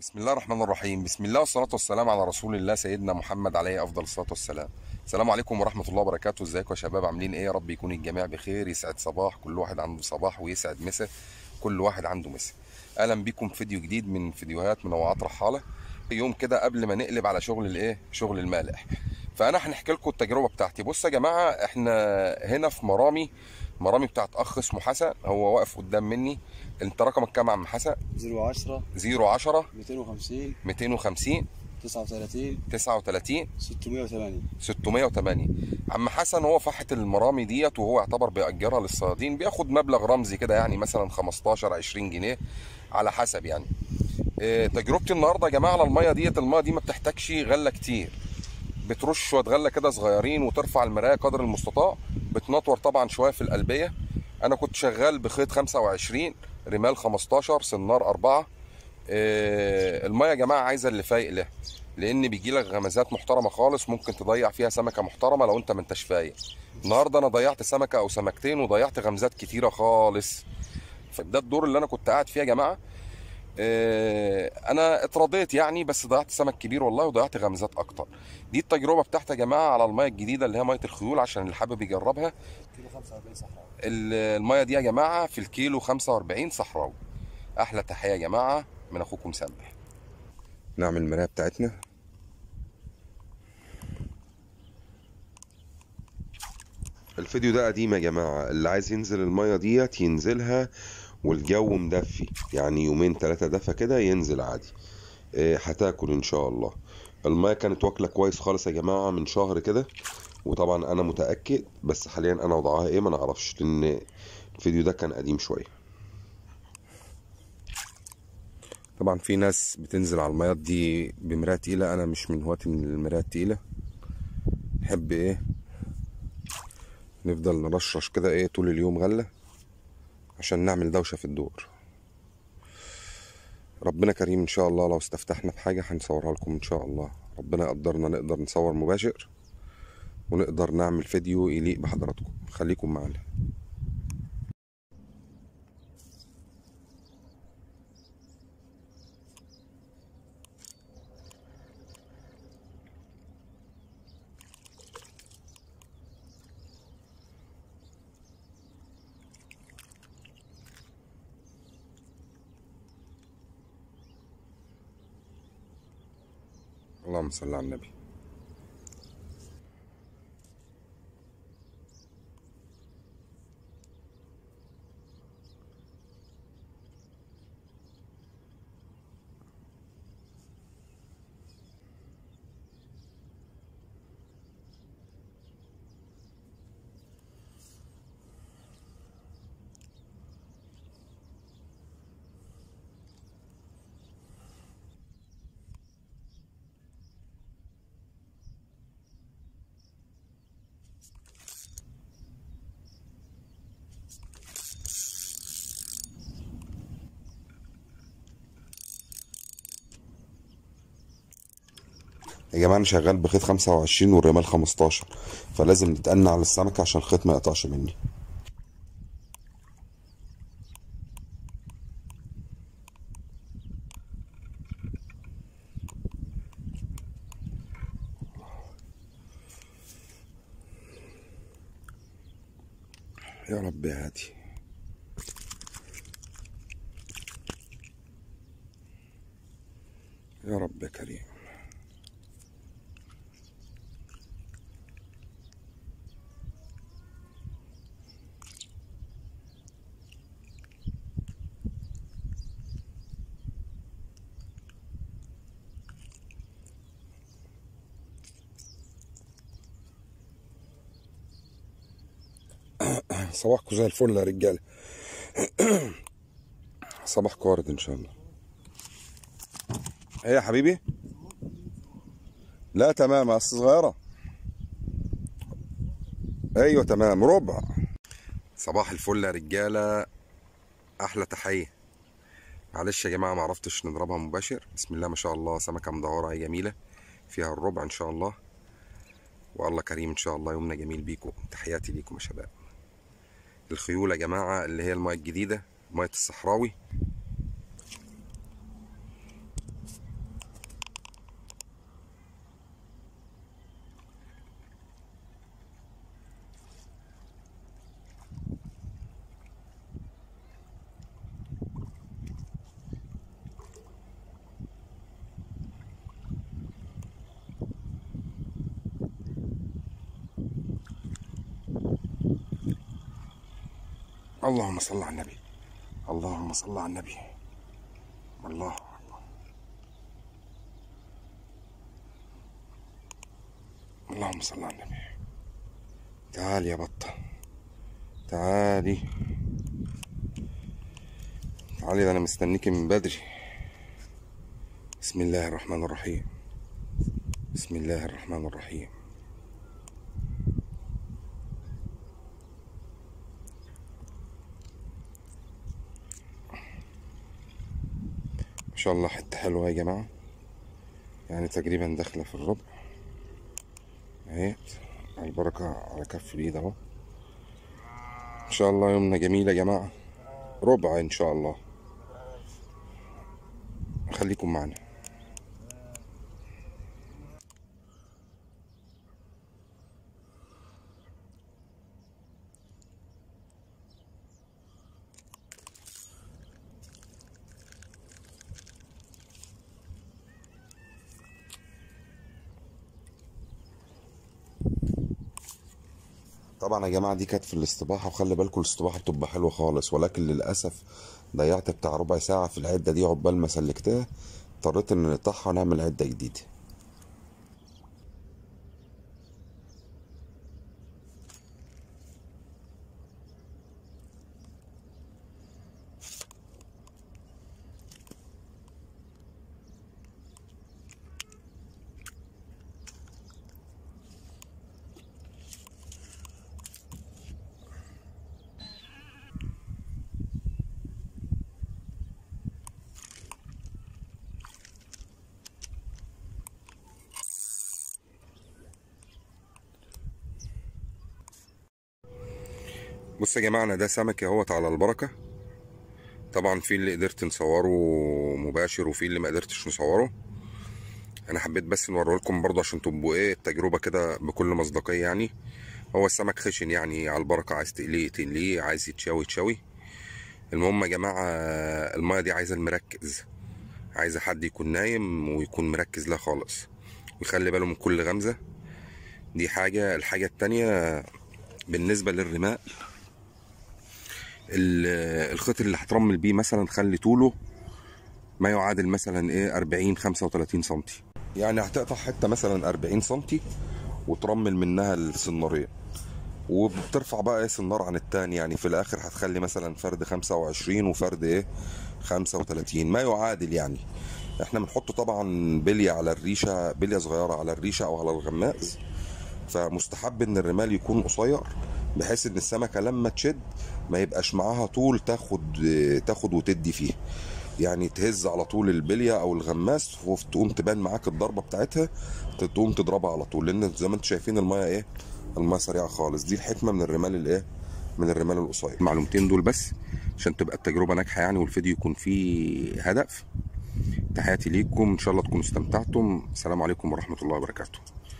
بسم الله الرحمن الرحيم بسم الله والصلاة والسلام على رسول الله سيدنا محمد عليه أفضل الصلاة والسلام السلام عليكم ورحمة الله وبركاته ازيكم يا شباب عاملين ايه يا رب يكون الجميع بخير يسعد صباح كل واحد عنده صباح ويسعد مسا كل واحد عنده مسا أهلا بيكم في فيديو جديد من فيديوهات منوعات رحالة يوم كده قبل ما نقلب على شغل الايه شغل المالح فأنا هنحكي لكم التجربة بتاعتي بص يا جماعة احنا هنا في مرامي مرامي بتاعت أخ اسمه حسن هو واقف قدام مني انت رقمك كام يا عم حسن 010 010 250 250 39 39 608 608 عم حسن هو فحت المرامي ديت وهو يعتبر بيأجرها للصيادين بياخد مبلغ رمزي كده يعني مثلا 15 20 جنيه على حسب يعني إيه، تجربتي النهارده يا جماعه على الميه ديت الميه دي ما بتحتاجش غله كتير بترش شويه غله كده صغيرين وترفع المرايه قدر المستطاع بتنطور طبعا شويه في القلبيه انا كنت شغال بخيط 25 رمال 15 سنار 4 آه، الميه يا جماعه عايزه اللي فايق لها لان بيجي لك غمزات محترمه خالص ممكن تضيع فيها سمكه محترمه لو انت ما انتش فايق النهارده انا ضيعت سمكه او سمكتين وضيعت غمزات كتيره خالص فده الدور اللي انا كنت قاعد فيه يا جماعه آه، انا اترضيت يعني بس ضيعت سمك كبير والله وضيعت غمزات اكتر دي التجربه بتاعتي يا جماعه على الميه الجديده اللي هي ميه الخيول عشان اللي حابب يجربها كيلو 45 صحراء ال- الميه دي يا جماعه في الكيلو 45 صحراوي احلى تحيه يا جماعه من اخوكم سامح نعمل المرايه بتاعتنا الفيديو ده قديم يا جماعة اللي عايز ينزل المية ديت ينزلها والجو مدفي يعني يومين تلاتة دفى كده ينزل عادي إيه، هتاكل ان شاء الله المية كانت واكلة كويس خالص يا جماعة من شهر كده وطبعا انا متأكد بس حاليا انا وضعها ايه ما نعرفش لان الفيديو ده كان قديم شوية طبعا في ناس بتنزل على الميات دي بمرايه تقيله انا مش من هواة من المرايه التقيله نحب ايه نفضل نرشرش كده ايه طول اليوم غله عشان نعمل دوشه في الدور ربنا كريم ان شاء الله لو استفتحنا بحاجه هنصورها لكم ان شاء الله ربنا يقدرنا نقدر نصور مباشر ونقدر نعمل فيديو يليق بحضراتكم خليكم معانا اللهم صل على النبي يا جماعه انا شغال بخيط 25 والرمال 15 فلازم نتأنى على السمكه عشان الخيط ما يقطعش مني يا رب يا هادي يا رب يا كريم صباحكم زي الفل يا رجاله صباحكم ورد ان شاء الله ايه يا حبيبي لا تمام اصل صغيره ايوه تمام ربع صباح الفل يا رجاله احلى تحيه معلش يا جماعه ما عرفتش نضربها مباشر بسم الله ما شاء الله سمكه مدوره هي جميله فيها الربع ان شاء الله والله كريم ان شاء الله يومنا جميل بيكم تحياتي ليكم يا شباب الخيول يا جماعه اللي هي المايه الجديده ميه الصحراوي اللهم صل على النبي اللهم صل على النبي الله اللهم صل على النبي تعال يا بطة تعالي تعالي ده انا مستنيكي من بدري بسم الله الرحمن الرحيم بسم الله الرحمن الرحيم ما شاء الله حتة حلوة يا جماعة يعني تقريبا داخلة في الربع اهي على البركة على كف اليد اهو ان شاء الله يومنا جميل يا جماعة ربع ان شاء الله خليكم معنا طبعا يا جماعه دي كانت في الاستباحه وخلي بالكم الاستباحه بتبقى حلوه خالص ولكن للاسف ضيعت بتاع ربع ساعه في العده دي عقبال ما سلكتها اضطريت ان نقطعها ونعمل عده جديده بص يا جماعه انا ده سمك اهوت على البركه طبعا في اللي قدرت نصوره مباشر وفي اللي ما قدرتش نصوره انا حبيت بس نوريه لكم برضه عشان تبقوا ايه التجربه كده بكل مصداقيه يعني هو السمك خشن يعني على البركه عايز تقليه تقليه عايز يتشوي تشوي المهم يا جماعه المايه دي عايزه المركز عايزه حد يكون نايم ويكون مركز لها خالص ويخلي باله من كل غمزه دي حاجه الحاجه التانيه بالنسبه للرماء ال- الخيط اللي هترمل بيه مثلا خلي طوله ما يعادل مثلا ايه 40 35 سنتي يعني هتقطع حته مثلا 40 سنتي وترمل منها السنارين وبترفع بقى ايه سنار عن التاني يعني في الاخر هتخلي مثلا فرد 25 وفرد ايه 35 ما يعادل يعني احنا بنحط طبعا بليه على الريشه بليه صغيره على الريشه او على الغماز فمستحب ان الرمال يكون قصير بحيث ان السمكه لما تشد ما يبقاش معاها طول تاخد تاخد وتدي فيه يعني تهز على طول البليه او الغماس وتقوم تبان معاك الضربه بتاعتها تقوم تضربها على طول لان زي ما انتم شايفين المايه ايه المايه سريعه خالص دي الحكمه من الرمال الايه من الرمال القصير المعلومتين دول بس عشان تبقى التجربه ناجحه يعني والفيديو يكون فيه هدف تحياتي ليكم ان شاء الله تكونوا استمتعتم السلام عليكم ورحمه الله وبركاته